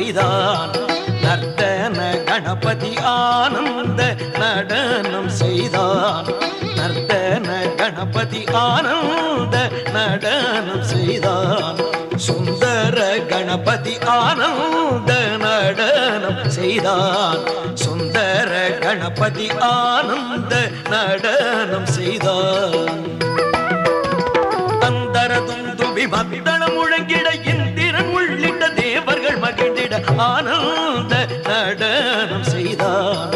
செய்தான் நர்த்தன கணபதி ஆனந்த நடனம் செய்தான் நர்த்தன கணபதி ஆனந்த நடனம் செய்தான் சுந்தர கணபதி ஆனந்த நடனம் செய்தான் சுந்தர கணபதி ஆனந்த நடனம் செய்தான் தந்தரதும் துபி மத்தளம் முழங்கிட இந்திரன் உள்ளிட்ட தேவர்கள் மகிழ்ந்திட ஆனந்த நடனம் செய்தான்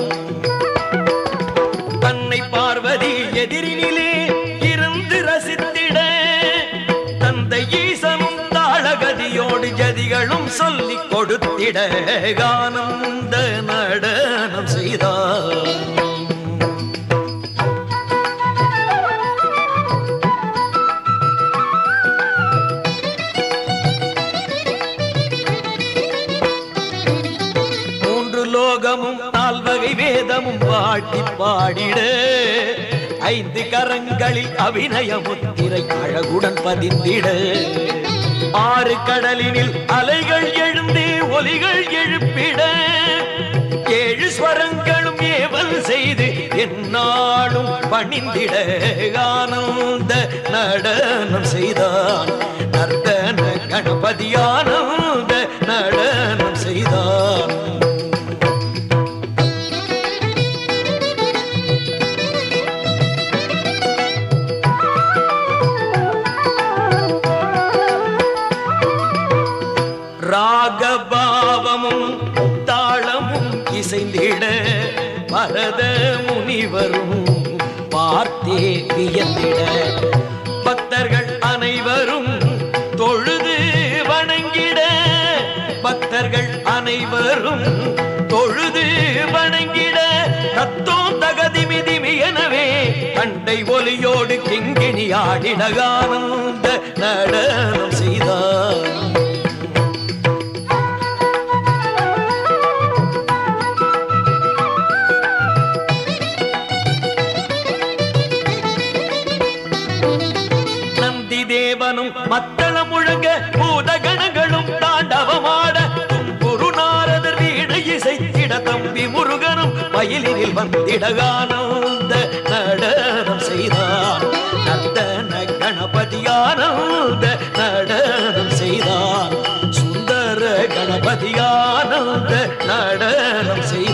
தன்னை பார்வதி எதிரினிலே இருந்து ரசித்திட தந்தை ஈசனும் தாளகதியோடு ஜதிகளும் சொல்லிக் கொடுத்திட ஆனந்த நடனம் செய்தான் மூன்று லோகமும் நால்வகை வேதமும் பாட்டி பாடிட ஐந்து கரங்களில் அபிநய முத்திரை அழகுடன் பதிந்திட ஆறு கடலினில் அலைகள் எழுந்தே ஒலிகள் எழுப்பிட ஏழு ஸ்வரங்களும் ஏவல் செய்து என்னாலும் பணிந்திட ஆனந்த நடனம் செய்தான் நர்த்தன கணபதி ஆனந்த நடனம் செய்தான் ராகபாவமும் தாளமும் இசைந்திட பரத முனிவரும் பார்த்தே வியந்திட பக்தர்கள் அனைவரும் தொழுது வணங்கிட பக்தர்கள் அனைவரும் தொழுது வணங்கிட தத்தோம் தகதிமி திமி எனவே கண்டை ஒலியோடு கிங்கிணி ஆடினகானந்த நடனம் செய்தார் நந்தி தேவனும் மத்தளம் முழங்க பூதகணங்களும் தாண்டவமாட தும்புரு நாரதர் வீடு இசைத்திட தம்பி முருகனும் மயிலினில் வந்திடகானந்த நடனம் செய்தான் நர்த்தன கணபதியானந்த நடனம் செய்தான் சுந்தர கணபதியானந்த நடனம் செய்தான்